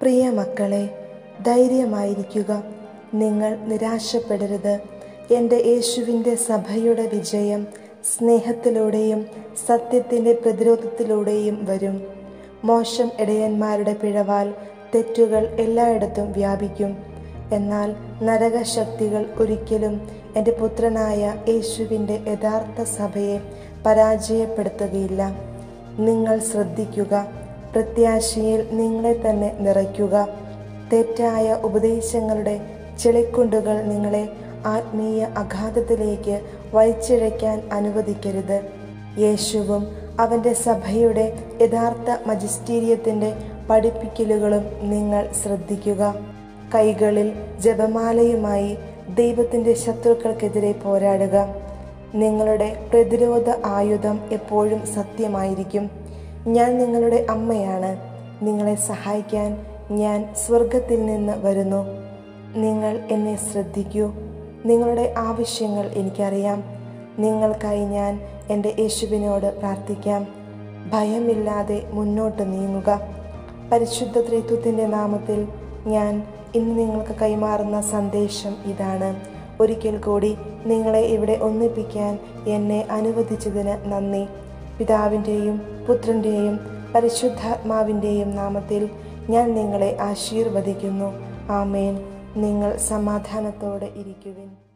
പ്രിയ മക്കളെ ധൈര്യമായിരിക്കുക നിങ്ങൾ നിരാശപ്പെടരുത് എൻ്റെ യേശുവിൻ്റെ സഭയുടെ വിജയം സ്നേഹത്തിലൂടെയും സത്യത്തിൻ്റെ പ്രതിരോധത്തിലൂടെയും വരും മോശം ഇടയന്മാരുടെ പിഴവാൽ തെറ്റുകൾ എല്ലായിടത്തും വ്യാപിക്കും എന്നാൽ നരകശക്തികൾ ഒരിക്കലും എൻ്റെ പുത്രനായ യേശുവിൻ്റെ യഥാർത്ഥ സഭയെ പരാജയപ്പെടുത്തുകയില്ല നിങ്ങൾ ശ്രദ്ധിക്കുക പ്രത്യാശയിൽ നിങ്ങളെ തന്നെ നിറയ്ക്കുക തെറ്റായ ഉപദേശങ്ങളുടെ ചെളിക്കുണ്ടുകൾ നിങ്ങളെ ആത്മീയ അഗാധത്തിലേക്ക് വലിച്ചിഴയ്ക്കാൻ അനുവദിക്കരുത് യേശുവും അവൻ്റെ സഭയുടെ യഥാർത്ഥ മജിസ്റ്റീരിയത്തിൻ്റെ പഠിപ്പിക്കലുകളും നിങ്ങൾ ശ്രദ്ധിക്കുക കൈകളിൽ ജപമാലയുമായി ദൈവത്തിൻ്റെ ശത്രുക്കൾക്കെതിരെ പോരാടുക നിങ്ങളുടെ പ്രതിരോധ ആയുധം എപ്പോഴും സത്യമായിരിക്കും ഞാൻ നിങ്ങളുടെ അമ്മയാണ് നിങ്ങളെ സഹായിക്കാൻ ഞാൻ സ്വർഗത്തിൽ നിന്ന് വരുന്നു നിങ്ങൾ എന്നെ ശ്രദ്ധിക്കൂ നിങ്ങളുടെ ആവശ്യങ്ങൾ എനിക്കറിയാം നിങ്ങൾക്കായി ഞാൻ എൻ്റെ യേശുവിനോട് പ്രാർത്ഥിക്കാം ഭയമില്ലാതെ മുന്നോട്ട് നീങ്ങുക പരിശുദ്ധ ത്രിത്വത്തിൻ്റെ നാമത്തിൽ ഞാൻ ഇന്ന് നിങ്ങൾക്ക് കൈമാറുന്ന സന്ദേശം ഇതാണ് ഒരിക്കൽ കൂടി നിങ്ങളെ ഇവിടെ ഒന്നിപ്പിക്കാൻ എന്നെ അനുവദിച്ചതിന് നന്ദി പിതാവിൻ്റെയും പുത്രൻ്റെയും പരിശുദ്ധാത്മാവിൻ്റെയും നാമത്തിൽ ഞാൻ നിങ്ങളെ ആശീർവദിക്കുന്നു ആമേൻ നിങ്ങൾ സമാധാനത്തോടെ ഇരിക്കുവിൻ